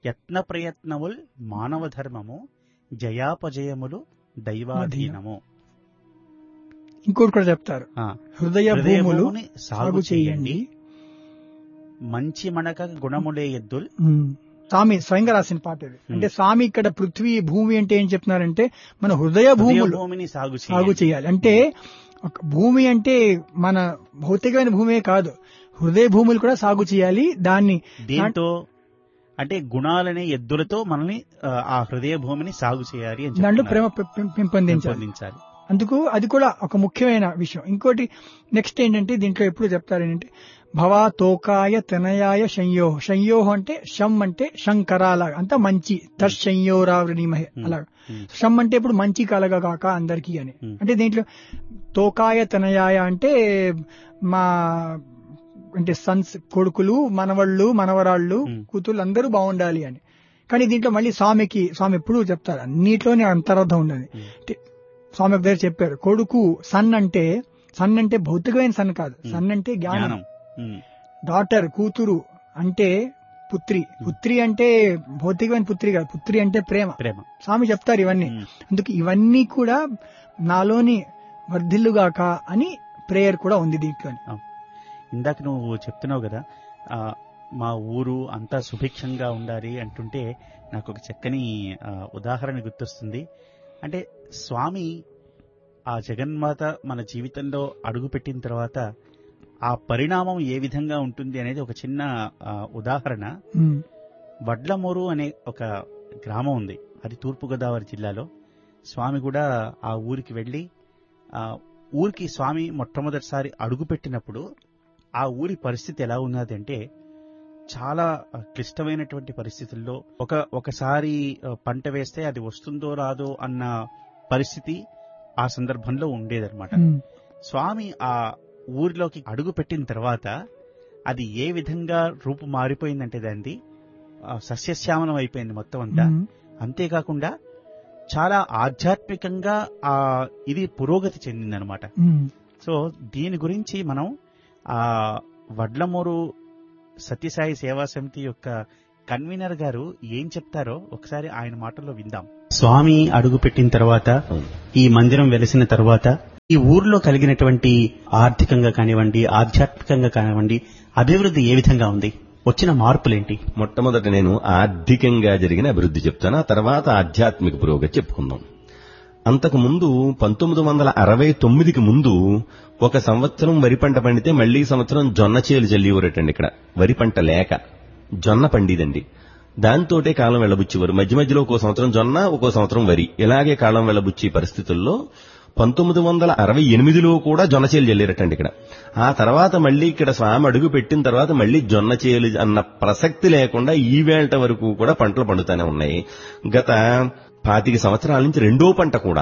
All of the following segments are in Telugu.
యత్న ప్రయత్నముల్ మానవ ధర్మము జయాపజయములు దైవాధీనము ఇంకోటి కూడా చెప్తారు ఆ, హృదయ హృదయ భూములు భూమిని సాగు చేయండి మంచి మనక గుణములే ఎద్దుల్ ఉమ్. స్వామి స్వయంగా రాసిన పాట ఇది అంటే స్వామి ఇక్కడ పృథ్వీ భూమి అంటే ఏం చెప్తున్నారంటే మన హృదయ హృదయ భూములు భూమిని సాగు సాగు చేయండి చేయాలి అంటే ఒక భూమి అంటే మన భౌతికమైన భూమే కాదు హృదయ భూములు కూడా సాగు చేయాలి దాన్ని దీంతో అంటే గుణాలనే ఎద్దులతో మనల్ని ఆ, ఆ హృదయ భూమిని సాగు చేయాలి అని దాంట్లో చెప్తున్నారు. ప్రేమ పె- పెం- పెంపొందించాలి పెంపొందించాలి అందుకు అది కూడా ఒక ముఖ్యమైన విషయం ఇంకోటి నెక్స్ట్ ఏంటంటే దీంట్లో ఎప్పుడు చెప్తారు ఏంటంటే భవా తోకాయ తనయాయ సంయోహ సంయోహం అంటే షం అంటే శంకరాల అంతా మంచి తర్ సంయోరావృణిమహే అలా ఉమ్. షం అంటే ఇప్పుడు మంచి కలగ కాక అందరికీ అని Hmm. అంటే దీంట్లో తోకాయ తనయాయ అంటే మా అంటే సన్స్ కొడుకులు మనవళ్ళు మనవరాళ్ళు Hmm. కూతుళ్ళు అందరూ బాగుండాలి అని కానీ దీంట్లో మళ్ళీ స్వామికి స్వామి ఎప్పుడు చెప్తారు అన్నిట్లోనే అంతరార్థం ఉన్నది Hmm. అంటే స్వామి ఒక దగ్గర చెప్పారు కొడుకు సన్ అంటే సన్ అంటే భౌతికమైన సన్ కాదు సన్ అంటే జ్ఞానం జ్ఞానం ఉమ్. డాటర్ కూతురు అంటే పుత్రి పుత్రి అంటే భౌతికమైన పుత్రి కాదు పుత్రి అంటే ప్రేమ ప్రేమ స్వామి చెప్తారు ఇవన్నీ ఉమ్. అందుకు ఇవన్నీ కూడా నాలోని వర్ధిల్లుగాక అని ప్రేయర్ కూడా ఉంది దీంట్లో ఇందాక నువ్వు చెప్తున్నావు కదా ఆ, మా ఊరు అంతా సుభిక్షంగా ఉండాలి అంటుంటే నాకు ఒక చక్కని ఆ, ఉదాహరణ గుర్తొస్తుంది అంటే స్వామి ఆ జగన్మాత మన జీవితంలో అడుగుపెట్టిన తర్వాత ఆ పరిణామం ఏ విధంగా ఉంటుంది అనేది ఒక చిన్న ఆ, ఉదాహరణ ఉమ్, వడ్లమూరు అనే ఒక గ్రామం ఉంది అది తూర్పుగోదావరి జిల్లాలో స్వామి కూడా ఆ ఊరికి వెళ్ళి ఆ ఊరికి స్వామి మొట్టమొదటిసారి అడుగుపెట్టినప్పుడు ఆ ఊరి పరిస్థితి ఎలా ఉన్నది అంటే చాలా ఆ, క్లిష్టమైనటువంటి పరిస్థితుల్లో ఒక ఒకసారి ఆ, పంట వేస్తే అది వస్తుందో రాదో అన్న పరిస్థితి ఆ సందర్భంలో ఉండేదన్నమాట ఉమ్, స్వామి ఆ ఊరిలోకి అడుగు పెట్టిన తర్వాత అది ఏ విధంగా రూపు మారిపోయిందంటే దాన్ని ఆ, సస్యశ్యామలం అయిపోయింది మొత్తం అంతా ఉమ్, అంతేకాకుండా చాలా ఆధ్యాత్మికంగా ఆ ఇది పురోగతి చెందిందనమాట ఉమ్. సో దీని గురించి మనం ఆ వడ్లమూరు సత్యసాయి సేవా సమితి యొక్క కన్వీనర్ గారు ఏం చెప్తారో ఒకసారి ఆయన మాటల్లో విందాం స్వామి అడుగు పెట్టిన తర్వాత ఈ మందిరం వెలిసిన తర్వాత ఈ ఊర్లో కలిగినటువంటి ఆర్థికంగా కానివ్వండి ఆధ్యాత్మికంగా కానివ్వండి అభివృద్ధి ఏ విధంగా ఉంది వచ్చిన మార్పులేంటి మొట్టమొదట నేను ఆర్థికంగా జరిగిన అభివృద్ధి చెప్తాను ఆ తర్వాత ఆధ్యాత్మిక పురోగతి చెప్పుకుందాం అంతకు ముందు పంతొమ్మిది వందల అరవై తొమ్మిదికి ముందు ఒక సంవత్సరం వరి పంట పండితే మళ్లీ సంవత్సరం జొన్న చేలు చల్లివరటండి ఇక్కడ వరి పంట లేక జొన్న పండిదండి దాంతోటే కాలం వెళ్ళబుచ్చేవారు మధ్య మధ్యలో ఒక్కో సంవత్సరం జొన్న ఒక్కో సంవత్సరం వరి ఇలాగే కాలం వెళ్ళబుచ్చే పరిస్థితుల్లో పంతొమ్మిది వందల అరవై ఎనిమిదిలో కూడా జొన్న చేలు చల్లేరటండి ఇక్కడ ఆ తర్వాత మళ్ళీ ఇక్కడ స్వామి అడుగు పెట్టిన తర్వాత మళ్ళీ జొన్న చేలు అన్న ప్రసక్తి లేకుండా ఈ వేళ వరకు కూడా పంటలు పండుతానే ఉన్నాయి గత పాతిక సంవత్సరాల నుంచి రెండో పంట కూడా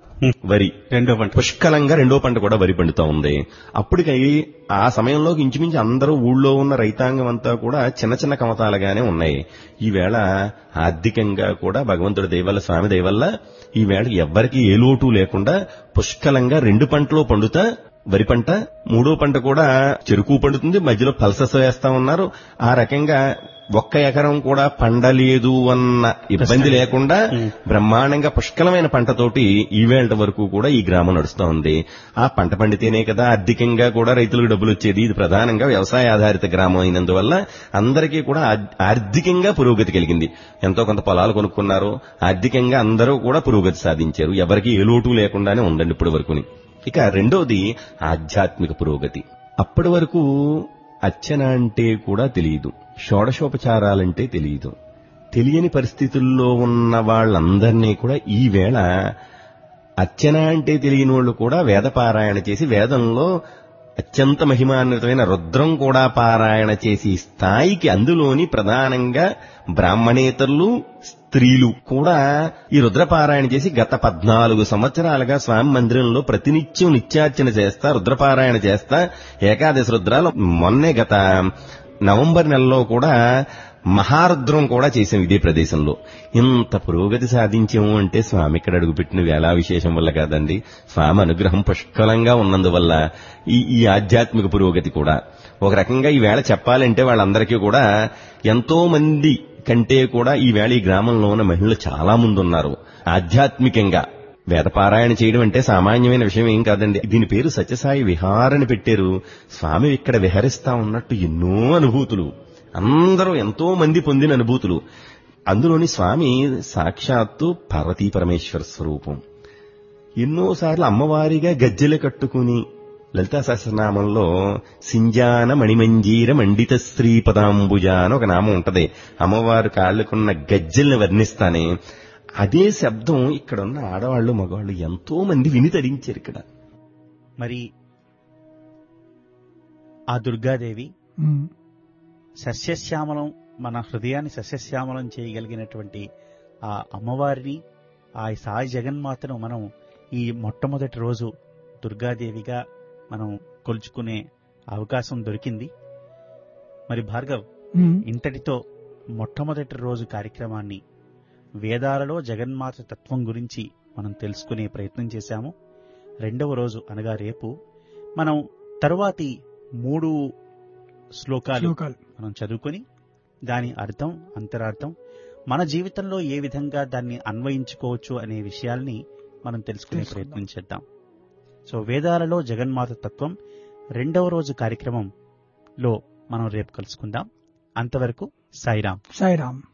వరి రెండో పంట పుష్కలంగా రెండో పంట కూడా వరి పండుతా ఉంది అప్పటికి ఆ సమయంలో ఇంచుమించు అందరూ ఊళ్ళో ఉన్న రైతాంగం అంతా కూడా చిన్న చిన్న కమతాలుగానే ఉన్నాయి ఈవేళ ఆర్థికంగా కూడా భగవంతుడి దయవల్ల స్వామి దయవల్ల ఈవేళ ఎవ్వరికి ఏ లోటు లేకుండా పుష్కలంగా రెండు పంటలు పండుతా వరి పంట మూడో పంట కూడా చెరుకు పండుతుంది మధ్యలో పల్సస్ వేస్తా ఉన్నారు ఆ రకంగా ఒక్క ఎకరం కూడా పండలేదు అన్న ఇబ్బంది లేకుండా బ్రహ్మాండంగా పుష్కలమైన పంటతోటి ఈవేళ వరకు కూడా ఈ గ్రామం నడుస్తా ఉంది ఆ పంట పండితేనే కదా ఆర్థికంగా కూడా రైతులకు డబ్బులు వచ్చేది ఇది ప్రధానంగా వ్యవసాయ ఆధారిత గ్రామం అయినందువల్ల అందరికీ కూడా ఆర్థ- ఆర్థికంగా పురోగతి కలిగింది ఎంతో కొంత పొలాలు కొనుక్కున్నారు ఆర్థికంగా అందరూ కూడా పురోగతి సాధించారు ఎవరికి ఏ లోటు లేకుండానే ఉండండి ఇప్పటి వరకుని ఇక రెండోది ఆధ్యాత్మిక పురోగతి అప్పటి వరకు అర్చన అంటే కూడా తెలియదు షోడశోపచారాలంటే తెలియదు తెలియని పరిస్థితుల్లో ఉన్న వాళ్ళందరినీ కూడా ఈ వేళ అర్చన అంటే తెలియని వాళ్ళు కూడా వేద పారాయణ చేసి వేదంలో అత్యంత మహిమాన్వితమైన రుద్రం కూడా పారాయణ చేసి ఈ స్థాయికి అందులోని ప్రధానంగా బ్రాహ్మణేతరులు స్త్రీలు కూడా ఈ రుద్రపారాయణ చేసి గత పద్నాలుగు సంవత్సరాలుగా స్వామి మందిరంలో ప్రతినిత్యం నిత్యార్చన చేస్తా రుద్రపారాయణ చేస్తా ఏకాదశి రుద్రాలు మొన్నే గత నవంబర్ నెలలో కూడా మహారుద్రం కూడా చేసాం ఇదే ప్రదేశంలో ఇంత పురోగతి సాధించాము అంటే స్వామి ఇక్కడ అడుగుపెట్టిన వేళా విశేషం వల్ల కాదండి స్వామి అనుగ్రహం పుష్కలంగా ఉన్నందువల్ల ఈ ఈ ఆధ్యాత్మిక పురోగతి కూడా ఒక రకంగా ఈ వేళ చెప్పాలంటే వాళ్ళందరికీ కూడా ఎంతో మంది కంటే కూడా ఈవేళ ఈ గ్రామంలో ఉన్న మహిళలు చాలా మంది ఉన్నారు ఆధ్యాత్మికంగా వేదపారాయణ చేయడం అంటే సామాన్యమైన విషయం ఏం కాదండి దీని పేరు సత్యసాయి విహారని పెట్టారు స్వామి ఇక్కడ విహరిస్తా ఉన్నట్టు ఎన్నో అనుభూతులు అందరూ ఎంతో మంది పొందిన అనుభూతులు అందులోని స్వామి సాక్షాత్తు పార్వతీ పరమేశ్వర స్వరూపం ఎన్నోసార్లు అమ్మవారిగా గజ్జెలు కట్టుకుని లలితా సహస్రనామంలో సింజాన మణిమంజీర మండిత శ్రీపదాంబుజ అని ఒక నామం ఉంటది అమ్మవారు కాళ్ళకున్న గజ్జెల్ని వర్ణిస్తానే అదే శబ్దం ఇక్కడ ఉన్న ఆడవాళ్ళు మగవాళ్ళు ఎంతో మంది విని తరించారు ఇక్కడ మరి ఆ దుర్గాదేవి ఉమ్, సస్యశ్యామలం మన హృదయాన్ని సస్యశ్యామలం చేయగలిగినటువంటి ఆ అమ్మవారిని ఆ సాయి జగన్మాతను మనం ఈ మొట్టమొదటి రోజు దుర్గాదేవిగా మనం కొలుచుకునే అవకాశం దొరికింది మరి భార్గవ్ ఉమ్, ఇంతటితో మొట్టమొదటి రోజు కార్యక్రమాన్ని వేదాలలో జగన్మాత తత్వం గురించి మనం తెలుసుకునే ప్రయత్నం చేశాము రెండవ రోజు అనగా రేపు మనం తరువాతి మూడు శ్లోకాలు శ్లోకాలు మనం చదువుకొని దాని అర్థం అంతరార్థం మన జీవితంలో ఏ విధంగా దాన్ని అన్వయించుకోవచ్చు అనే విషయాల్ని మనం తెలుసుకునే తెలుసుకుందాం. ప్రయత్నం చేద్దాం సో వేదాలలో జగన్మాత తత్వం రెండవ రోజు కార్యక్రమంలో మనం రేపు కలుసుకుందాం అంతవరకు సాయిరాం సాయిరామ్